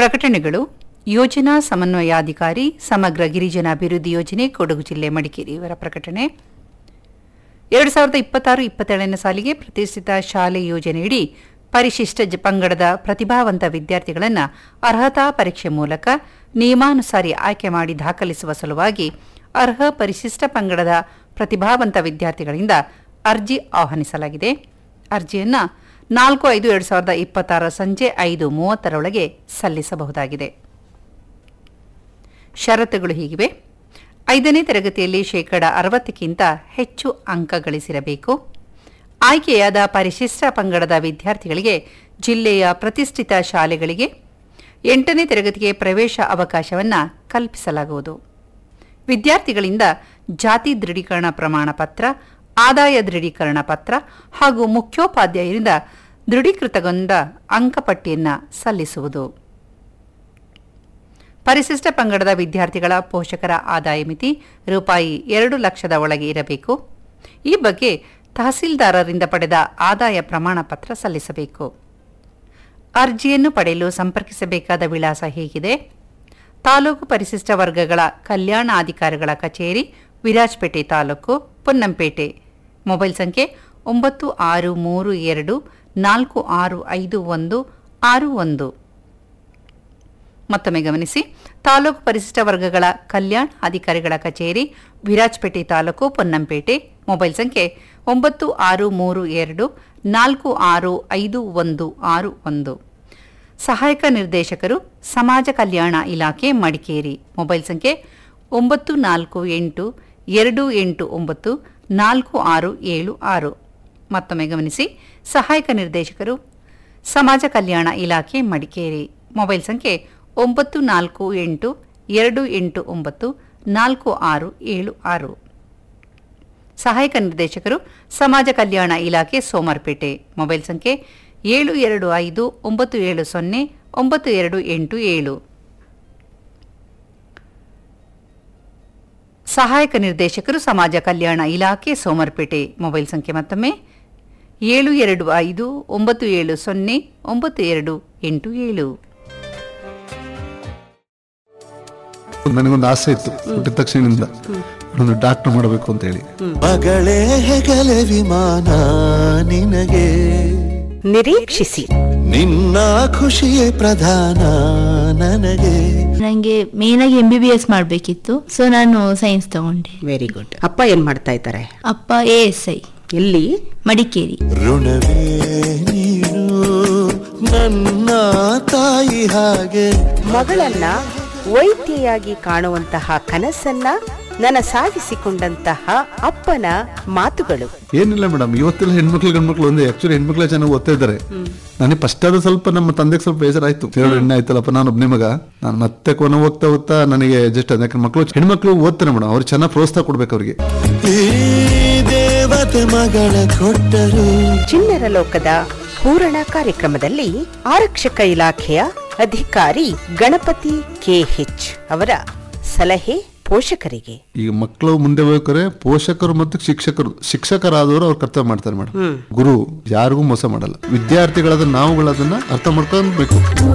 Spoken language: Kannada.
ಪ್ರಕಟಣೆಗಳು ಯೋಜನಾ ಸಮನ್ವಯಾಧಿಕಾರಿ ಸಮಗ್ರ ಗಿರಿಜನ ಅಭಿವೃದ್ಧಿ ಯೋಜನೆ ಕೊಡಗು ಜಿಲ್ಲೆ ಮಡಿಕೇರಿ ಇವರ ಪ್ರಕಟಣೆ ಎರಡು ಸಾವಿರದ ಇಪ್ಪತ್ತಾರು ಇಪ್ಪತ್ತೇಳನೇ ಸಾಲಿಗೆ ಪ್ರತಿಷ್ಠಿತ ಶಾಲೆ ಯೋಜನೆಯಡಿ ಪರಿಶಿಷ್ಟ ಜ- ಪಂಗಡದ ಪ್ರತಿಭಾವಂತ ವಿದ್ಯಾರ್ಥಿಗಳನ್ನು ಅರ್ಹತಾ ಪರೀಕ್ಷೆ ಮೂಲಕ ನಿಯಮಾನುಸಾರಿ ಆಯ್ಕೆ ಮಾಡಿ ದಾಖಲಿಸುವ ಸಲುವಾಗಿ ಅರ್ಹ ಪರಿಶಿಷ್ಟ ಪಂಗಡದ ಪ್ರತಿಭಾವಂತ ವಿದ್ಯಾರ್ಥಿಗಳಿಂದ ಅರ್ಜಿ ಆಹ್ವಾನಿಸಲಾಗಿದೆ ಅರ್ಜಿಯನ್ನು ನಾಲ್ಕು ಐದು ಎರಡು ಸಾವಿರದ ಇಪ್ಪತ್ತಾರ ಸಂಜೆ ಐದು ಮೂವತ್ತರೊಳಗೆ ಸಲ್ಲಿಸಬಹುದಾಗಿದೆ ಷರತ್ತುಗಳು ಹೀಗಿವೆ ಐದನೇ ತರಗತಿಯಲ್ಲಿ ಶೇಕಡ ಅರವತ್ತಕ್ಕಿಂತ ಹೆಚ್ಚು ಅಂಕ ಗಳಿಸಿರಬೇಕು ಆಯ್ಕೆಯಾದ ಪರಿಶಿಷ್ಟ ಪಂಗಡದ ವಿದ್ಯಾರ್ಥಿಗಳಿಗೆ ಜಿಲ್ಲೆಯ ಪ್ರತಿಷ್ಠಿತ ಶಾಲೆಗಳಿಗೆ ಎಂಟನೇ ತರಗತಿಗೆ ಪ್ರವೇಶ ಅವಕಾಶವನ್ನು ಕಲ್ಪಿಸಲಾಗುವುದು ವಿದ್ಯಾರ್ಥಿಗಳಿಂದ ಜಾತಿ ದೃಢೀಕರಣ ಪ್ರಮಾಣ ಪತ್ರ ಆದಾಯ ದೃಢೀಕರಣ ಪತ್ರ ಹಾಗೂ ಮುಖ್ಯೋಪಾಧ್ಯಾಯರಿಂದ ದೃಢೀಕೃತಗೊಂಡ ಅಂಕಪಟ್ಟಿಯನ್ನು ಸಲ್ಲಿಸುವುದು ಪರಿಶಿಷ್ಟ ಪಂಗಡದ ವಿದ್ಯಾರ್ಥಿಗಳ ಪೋಷಕರ ಆದಾಯ ಮಿತಿ ರೂಪಾಯಿ ಎರಡು ಲಕ್ಷದ ಒಳಗೆ ಇರಬೇಕು ಈ ಬಗ್ಗೆ ತಹಸೀಲ್ದಾರರಿಂದ ಪಡೆದ ಆದಾಯ ಪ್ರಮಾಣ ಪತ್ರ ಸಲ್ಲಿಸಬೇಕು ಅರ್ಜಿಯನ್ನು ಪಡೆಯಲು ಸಂಪರ್ಕಿಸಬೇಕಾದ ವಿಳಾಸ ಹೀಗಿದೆ ತಾಲೂಕು ಪರಿಶಿಷ್ಟ ವರ್ಗಗಳ ಕಲ್ಯಾಣಾಧಿಕಾರಿಗಳ ಕಚೇರಿ ವಿರಾಜಪೇಟೆ ತಾಲೂಕು ಪೊನ್ನಂಪೇಟೆ ಮೊಬೈಲ್ ಸಂಖ್ಯೆ ಒಂಬತ್ತು ಆರು ಮೂರು ಎರಡು ನಾಲ್ಕು ಆರು ಐದು ಒಂದು ಆರು ಒಂದು ಮತ್ತೊಮ್ಮೆ ಗಮನಿಸಿ ತಾಲೂಕು ಪರಿಶಿಷ್ಟ ವರ್ಗಗಳ ಕಲ್ಯಾಣ ಅಧಿಕಾರಿಗಳ ಕಚೇರಿ ವಿರಾಜಪೇಟೆ ತಾಲೂಕು ಪೊನ್ನಂಪೇಟೆ ಮೊಬೈಲ್ ಸಂಖ್ಯೆ ಒಂಬತ್ತು ಆರು ಮೂರು ಎರಡು ನಾಲ್ಕು ಆರು ಐದು ಒಂದು ಆರು ಒಂದು ಸಹಾಯಕ ನಿರ್ದೇಶಕರು ಸಮಾಜ ಕಲ್ಯಾಣ ಇಲಾಖೆ ಮಡಿಕೇರಿ ಮೊಬೈಲ್ ಸಂಖ್ಯೆ ಒಂಬತ್ತು ನಾಲ್ಕು ಎಂಟು ಎರಡು ಎಂಟು ಒಂಬತ್ತು ನಾಲ್ಕು ಆರು ಏಳು ಆರು ಮತ್ತೊಮ್ಮೆ ಗಮನಿಸಿ ಸಹಾಯಕ ನಿರ್ದೇಶಕರು ಸಮಾಜ ಕಲ್ಯಾಣ ಇಲಾಖೆ ಮಡಿಕೇರಿ ಮೊಬೈಲ್ ಸಂಖ್ಯೆ ಒಂಬತ್ತು ನಾಲ್ಕು ಎಂಟು ಎರಡು ಎಂಟು ಒಂಬತ್ತು ನಾಲ್ಕು ಆರು ಏಳು ಆರು ಸಹಾಯಕ ನಿರ್ದೇಶಕರು ಸಮಾಜ ಕಲ್ಯಾಣ ಇಲಾಖೆ ಸೋಮರ್ಪೇಟೆ ಮೊಬೈಲ್ ಸಂಖ್ಯೆ ಏಳು ಎರಡು ಐದು ಒಂಬತ್ತು ಏಳು ಸೊನ್ನೆ ಒಂಬತ್ತು ಎರಡು ಎಂಟು ಏಳು ಸಹಾಯಕ ನಿರ್ದೇಶಕರು ಸಮಾಜ ಕಲ್ಯಾಣ ಇಲಾಖೆ ಸೋಮರ್ಪೇಟೆ ಮೊಬೈಲ್ ಸಂಖ್ಯೆ ಮತ್ತೊಮ್ಮೆ ಏಳು ಎರಡು ಐದು ಒಂಬತ್ತು ಏಳು ಸೊನ್ನೆ ಒಂಬತ್ತು ಎರಡು ಎಂಟು ಏಳು ನನಗೊಂದು ಆಸೆ ಇತ್ತು ಹುಟ್ಟಿದ ತಕ್ಷಣದಿಂದ ಒಂದು ಡಾಕ್ಟರ್ ಮಾಡಬೇಕು ಅಂತ ಹೇಳಿ ಮಗಳೇ ಹೆಗಲೆ ವಿಮಾನ ನಿನಗೆ ನಿರೀಕ್ಷಿಸಿ ನಿನ್ನ ಖುಷಿಯೇ ಪ್ರಧಾನ ನನಗೆ ನನಗೆ ಮೇನ್ ಆಗಿ ಎಂ ಬಿ ಬಿ ಎಸ್ ಮಾಡಬೇಕಿತ್ತು ಸೊ ನಾನು ಸೈನ್ಸ್ ತಗೊಂಡೆ ವೆರಿ ಗುಡ್ ಅಪ್ಪ ಏನ್ ಮಾಡ್ತಾ ಇದ್ದಾರೆ ಅಪ್ಪ ಎ ಎಸ್ ಐ ಎಲ್ಲಿ ಮಡಿಕೇರಿ ಋಣವೇ ನೀನು ನನ್ನ ತಾಯಿ ಹಾಗೆ ಮಗಳನ್ನ ವೈದ್ಯೆಯಾಗಿ ಕಾಣುವಂತಹ ಕನಸನ್ನ ನನಸಾಗಿಸಿಕೊಂಡಂತಹ ಅಪ್ಪನ ಮಾತುಗಳು ಏನಿಲ್ಲ ಮೇಡಮ್ ಇವತ್ತೆಲ್ಲ ಹೆಣ್ಮಕ್ಳು ಗಂಡ್ಮಕ್ಳು ಒಂದೇ ಆಕ್ಚುಲಿ ಹೆಣ್ಮಕ್ಳು ಚೆನ್ನಾಗಿ ಓದ್ತಾ ಇದ್ದಾರೆ ನನಗೆ ಫಸ್ಟ್ ಆದ ಸ್ವಲ್ಪ ನಮ್ಮ ತಂದೆಗೆ ಸ್ವಲ್ಪ ಬೇಜಾರಾಯ್ತು ಎರಡು ಹೆಣ್ಣು ಆಯ್ತಲ್ಲಪ್ಪ ನಾನು ಒಬ್ಬನೇ ಮಗ ನಾನು ಮತ್ತೆ ಕೊನೆ ಹೋಗ್ತಾ ಹೋಗ್ತಾ ನನಗೆ ಜಸ್ಟ್ ಅದ ಯಾಕಂದ್ರೆ ಮಕ್ಕಳು ಹೆಣ್ಮಕ್ಳು ಓದ್ತಾರೆ ಮೇಡಮ್ ಅವ್ರು ಚೆನ್ನಾಗಿ ಪ್ರೋತ್ಸಾಹ ಕೊಡ್ಬೇಕು ಅವ್ರಿಗೆ ಈ ದೇವತೆ ಮಗಳ ಕೊಟ್ಟರು ಚಿಣ್ಣರ ಲೋಕದ ಪೂರಣ ಕಾರ್ಯಕ್ರಮದಲ್ಲಿ ಆರಕ್ಷಕ ಇಲಾಖೆಯ ಅಧಿಕಾರಿ ಗಣಪತಿ ಕೆಎಚ್ ಅವರ ಸಲಹೆ ಪೋಷಕರಿಗೆ ಈಗ ಮಕ್ಕಳು ಮುಂದೆ ಹೋಗ್ತಾರೆ ಪೋಷಕರು ಮತ್ತು ಶಿಕ್ಷಕರು ಶಿಕ್ಷಕರಾದವರು ಅವ್ರು ಕರ್ತವ್ಯ ಮಾಡ್ತಾರೆ ಮೇಡಮ್ ಗುರು ಯಾರಿಗೂ ಮೋಸ ಮಾಡಲ್ಲ ವಿದ್ಯಾರ್ಥಿಗಳಾದ ನಾವುಗಳದನ್ನ ಅರ್ಥ ಮಾಡ್ಕೊಬೇಕು